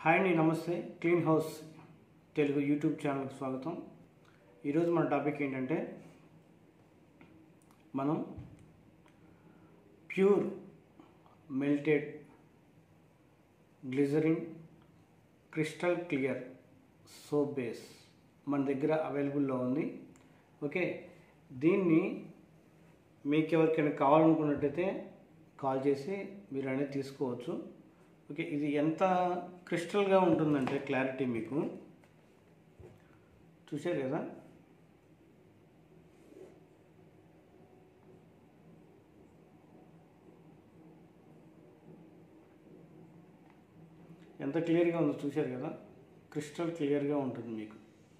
hi అండి నమస్తే clean house Telugu YouTube ఛానల్కి స్వాగతం ఈరోజు మన టాపిక్ ఏంటంటే మనం pure melted glycerin crystal clear soap base మన దగ్గర అవైలబుల్లో ఉంది ఓకే దీన్ని మీకు ఎవరికైనా కావాలనుకున్నట్టయితే కాల్ చేసి మీరు అనేది తీసుకోవచ్చు ఓకే ఇది ఎంత క్రిస్టల్గా ఉంటుందంటే క్లారిటీ మీకు చూశారు కదా ఎంత క్లియర్గా ఉందో చూశారు కదా క్రిస్టల్ క్లియర్గా ఉంటుంది మీకు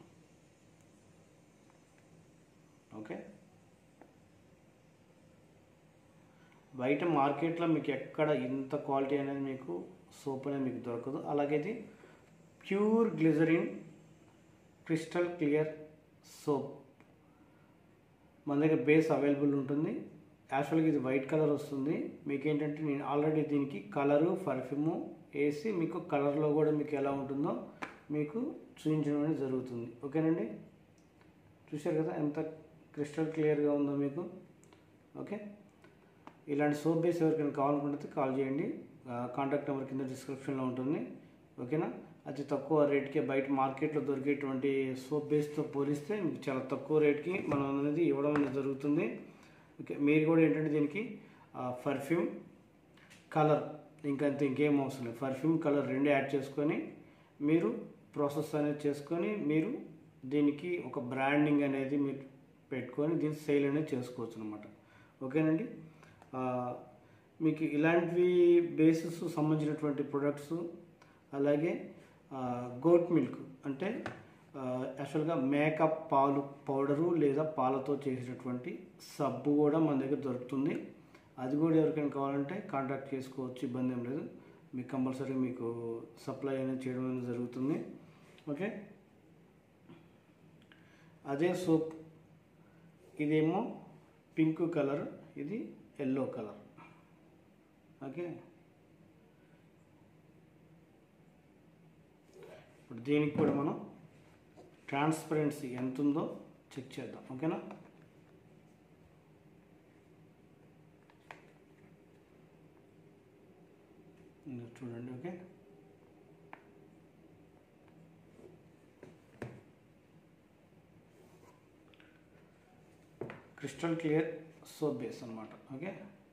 ఓకే బయట మార్కెట్లో మీకు ఎక్కడ ఇంత క్వాలిటీ అనేది మీకు సోప్ అనేది మీకు దొరకదు అలాగే ఇది pure glycerin crystal clear soap మన దగ్గర బేస్ అవైలబుల్ ఉంటుంది యాక్చువల్గా ఇది వైట్ కలర్ వస్తుంది మీకు ఏంటంటే నేను ఆల్రెడీ దీనికి కలరు పర్ఫ్యూము వేసి మీకు కలర్లో కూడా మీకు ఎలా ఉంటుందో మీకు చూపించడం అనేది జరుగుతుంది ఓకేనండి చూశారు కదా ఎంత క్రిస్టల్ క్లియర్గా ఉందో మీకు ఓకే ఇలాంటి సోప్ బేస్ ఎవరికైనా కావాలనుకుంటే కాల్ చేయండి కాంటాక్ట్ నెంబర్ కింద డిస్క్రిప్షన్లో ఉంటుంది ఓకేనా అతి తక్కువ రేట్కి బయట మార్కెట్లో దొరికేటువంటి సోప్ బేస్తో పోలిస్తే మీకు చాలా తక్కువ రేట్కి మనం అనేది ఇవ్వడం అనేది జరుగుతుంది ఓకే మీరు కూడా ఏంటంటే దీనికి పర్ఫ్యూమ్ కలర్ ఇంకా అంత ఇంకేం అవసరం లేదు పర్ఫ్యూమ్ కలర్ రెండు యాడ్ చేసుకొని మీరు ప్రాసెస్ అనేది చేసుకొని మీరు దీనికి ఒక బ్రాండింగ్ అనేది మీరు పెట్టుకొని దీన్ని సేల్ అనేది చేసుకోవచ్చు అనమాట ఓకేనండి ఆ, మీకు ఇలాంటివి బేసిస్ సంబంధించినటువంటి ప్రొడక్ట్స్ అలాగే గోట్ మిల్క్ అంటే యాక్చువల్గా మేకప్ పాలు పౌడరు లేదా పాలతో చేసినటువంటి సబ్బు కూడా మన దగ్గర దొరుకుతుంది అది కూడా ఎవరికైనా కావాలంటే కాంటాక్ట్ చేసుకోవచ్చు ఇబ్బంది ఏం లేదు మీకు కంపల్సరీ మీకు సప్లై అనేది చేయడం అనేది జరుగుతుంది ఓకే అదే సోప్ ఇదేమో పింక్ కలర్ ఇది ఎల్లో కలర్ ఓకే ఇప్పుడు దీనికి కూడా మనం ట్రాన్స్పరెన్సీ ఎంత ఉందో చెక్ చేద్దాం ఓకేనా ఇంకా చూడండి okay crystal clear soap base అనమాట ఓకే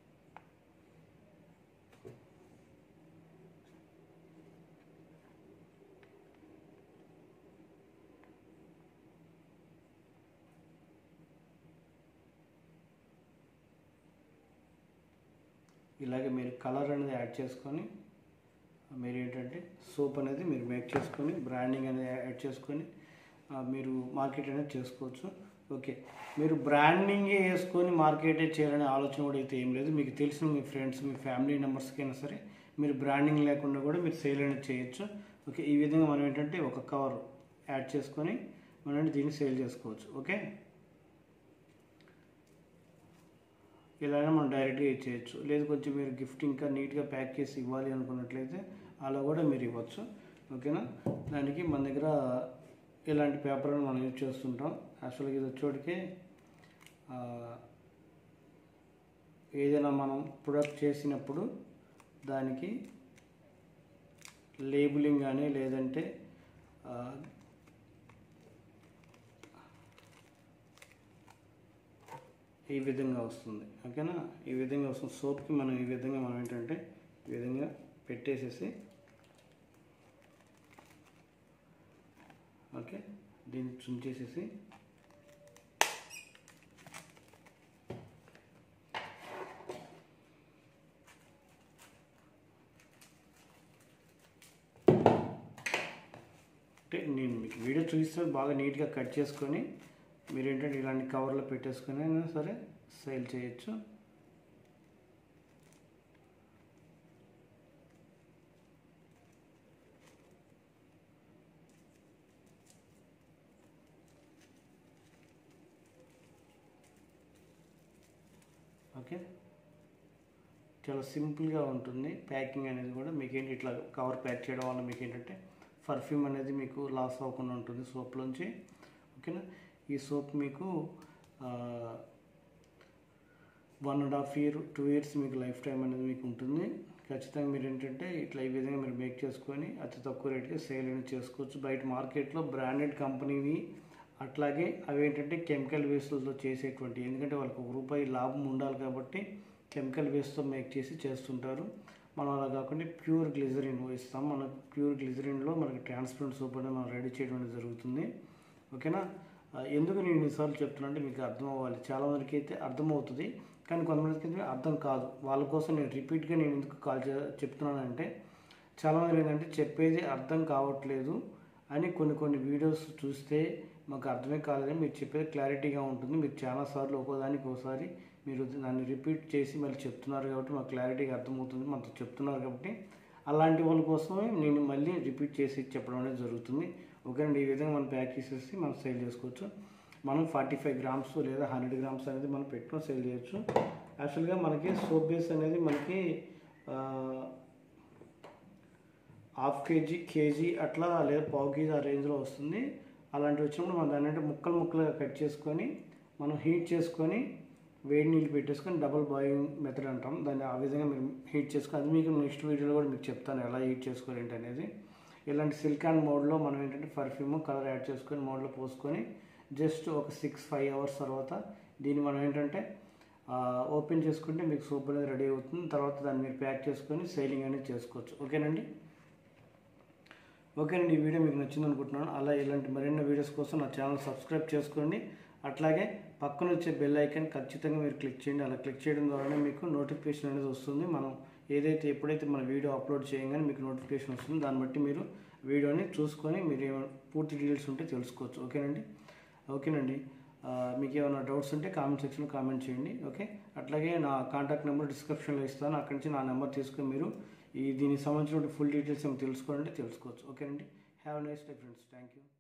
ఇలాగే మీరు కలర్ అనేది యాడ్ చేసుకొని మీరు ఏంటంటే సోప్ అనేది మీరు మేక్ చేసుకొని బ్రాండింగ్ అనేది యాడ్ చేసుకొని ఆ, మీరు మార్కెట్ అనేది చేసుకోవచ్చు ఓకే మీరు బ్రాండింగే వేసుకొని మార్కెటే చేయాలనే ఆలోచన కూడా అయితే ఏం లేదు మీకు తెలిసిన మీ ఫ్రెండ్స్ మీ ఫ్యామిలీ మెంబర్స్కైనా సరే మీరు బ్రాండింగ్ లేకుండా కూడా మీరు సేల్ అనేది చేయొచ్చు ఓకే ఈ విధంగా మనం ఏంటంటే ఒక కవర్ యాడ్ చేసుకొని మనం దీన్ని సేల్ చేసుకోవచ్చు ఓకే ఇలానే మనం డైరెక్ట్గా ఇచ్చేయచ్చు లేదు కొంచెం మీరు గిఫ్ట్ ఇంకా నీట్గా ప్యాక్ చేసి ఇవ్వాలి అనుకున్నట్లయితే అలా కూడా మీరు ఇవ్వచ్చు ఓకేనా దానికి మన దగ్గర ఇలాంటి పేపర్ మనం యూజ్ చేస్తుంటాం యాక్చువల్గా ఇది వచ్చేటికి ఆ, ఏదైనా మనం ప్రొడక్ట్ చేసినప్పుడు దానికి లేబులింగ్ కానీ లేదంటే ఆ, ఈ విధంగా వస్తుంది ఓకేనా ఈ విధంగా వస్తుంది సోప్కి మనం ఈ విధంగా మనం ఏంటంటే ఈ విధంగా పెట్టేసేసి ఓకే దీన్ని చుంచేసేసి అంటే నేను మీకు వీడియో చూస్తే బాగా నీట్గా కట్ చేసుకొని మీరు ఏంటంటే ఇలాంటి కవర్లో పెట్టేసుకొని అయినా సరే సేల్ చేయొచ్చు ఓకే చాలా సింపుల్గా ఉంటుంది ప్యాకింగ్ అనేది కూడా మీకు ఏంటి ఇట్లా కవర్ ప్యాక్ చేయడం వల్ల మీకు ఏంటంటే పర్ఫ్యూమ్ అనేది మీకు లాస్ అవ్వకుండా ఉంటుంది సోప్లోంచి ఓకేనా ఈ సోప్ మీకు one and half year two years మీకు లైఫ్ టైం అనేది మీకు ఉంటుంది ఖచ్చితంగా మీరు ఏంటంటే ఇట్లా ఈ విధంగా మీరు మేక్ చేసుకొని అతి తక్కువ రేట్కి సేల్ అనేది చేసుకోవచ్చు బయట మార్కెట్లో బ్రాండెడ్ కంపెనీవి అట్లాగే అవి ఏంటంటే కెమికల్ వేస్ట్లతో చేసేటువంటి ఎందుకంటే వాళ్ళకి ఒక రూపాయి లాభం ఉండాలి కాబట్టి కెమికల్ వేస్ట్తో మేక్ చేసి చేస్తుంటారు మనం అలా కాకుండా ప్యూర్ గ్లిజరిన్ ఇస్తాం మన ప్యూర్ గ్లిజరిన్లో మనకి ట్రాన్స్పరెంట్ సోప్ అనేది మనం రెడీ చేయడం అనేది జరుగుతుంది ఓకేనా ఆ, ఎందుకు నేను ఇన్నిసార్లు చెప్తున్నా అంటే మీకు అర్థం అవ్వాలి చాలా మందికి అయితే అర్థమవుతుంది కానీ కొంతమందికి అయితే అర్థం కాదు వాళ్ళ కోసం నేను రిపీట్గా నేను ఎందుకు కాల్ చే చెప్తున్నానంటే చాలామంది ఏంటంటే చెప్పేది అర్థం కావట్లేదు అని కొన్ని కొన్ని వీడియోస్ చూస్తే మాకు అర్థమే కాలేదని మీరు చెప్పేది క్లారిటీగా ఉంటుంది మీరు చాలాసార్లు ఒక్కోదానికి ఒకసారి మీరు దాన్ని రిపీట్ చేసి మళ్ళీ చెప్తున్నారు కాబట్టి మాకు క్లారిటీగా అర్థమవుతుంది మనతో చెప్తున్నారు కాబట్టి అలాంటి వాళ్ళ కోసమే నేను మళ్ళీ రిపీట్ చేసి చెప్పడం అనేది జరుగుతుంది ఓకేనండి ఈ విధంగా మనం ప్యాక్ చేసేసి మనం సేల్ చేసుకోవచ్చు మనం ఫార్టీ ఫైవ్ గ్రామ్స్ లేదా హండ్రెడ్ గ్రామ్స్ అనేది మనం పెట్టుకొని సేల్ చేయొచ్చు యాక్చువల్గా మనకి సోప్ బేస్ అనేది మనకి ఆ, హాఫ్ కేజీ కేజీ అట్లా లేదా పావు కేజీ ఆ రేంజ్లో వస్తుంది అలాంటివి వచ్చినప్పుడు మనం దాన్ని అంటే ముక్కలు ముక్కలుగా కట్ చేసుకొని మనం హీట్ చేసుకొని వేడి నీళ్ళు పెట్టేసుకొని డబుల్ బాయిలింగ్ మెథడ్ అంటాం దాన్ని ఆ విధంగా మీరు హీట్ చేసుకొని అది మీకు నెక్స్ట్ వీడియోలో కూడా మీకు చెప్తాను ఎలా హీట్ చేసుకోవాలి ఏంటి అనేది ఇలాంటి సిలికాన్ మోడ్లో మనం ఏంటంటే పర్ఫ్యూమ్ కలర్ యాడ్ చేసుకొని మోడ్లో పోసుకొని జస్ట్ ఒక సిక్స్ ఫైవ్ అవర్స్ తర్వాత దీన్ని మనం ఏంటంటే ఆ, ఓపెన్ చేసుకుంటే మీకు సోప్ అనేది రెడీ అవుతుంది తర్వాత దాన్ని మీరు ప్యాక్ చేసుకొని సేలింగ్ అనేది చేసుకోవచ్చు ఓకేనండి ఓకేనండి ఈ వీడియో మీకు నచ్చింది అనుకుంటున్నాను అలా ఇలాంటి మరిన్ని వీడియోస్ కోసం నా ఛానల్ సబ్స్క్రైబ్ చేసుకోండి అట్లాగే పక్కన వచ్చే బెల్ ఐకాన్ ఖచ్చితంగా మీరు క్లిక్ చేయండి అలా క్లిక్ చేయడం ద్వారానే మీకు నోటిఫికేషన్ అనేది వస్తుంది మనం ఏదైతే ఎప్పుడైతే మన వీడియో అప్లోడ్ చేయగానే మీకు నోటిఫికేషన్ వస్తుంది దాన్ని బట్టి మీరు వీడియోని చూసుకొని మీరు ఏమైనా పూర్తి డీటెయిల్స్ ఉంటే తెలుసుకోవచ్చు ఓకేనండి ఓకేనండి ఆ, మీకు ఏమైనా డౌట్స్ ఉంటే కామెంట్ సెక్షన్లో కామెంట్ చేయండి ఓకే అట్లాగే నా కాంటాక్ట్ నెంబర్ డిస్క్రిప్షన్లో ఇస్తాను అక్కడి నుంచి నా నెంబర్ తీసుకొని మీరు ఈ దీనికి సంబంధించిన ఫుల్ డీటెయిల్స్ ఏమైనా తెలుసుకోవాలంటే తెలుసుకోవచ్చు ఓకేనండి have nice day friends thank you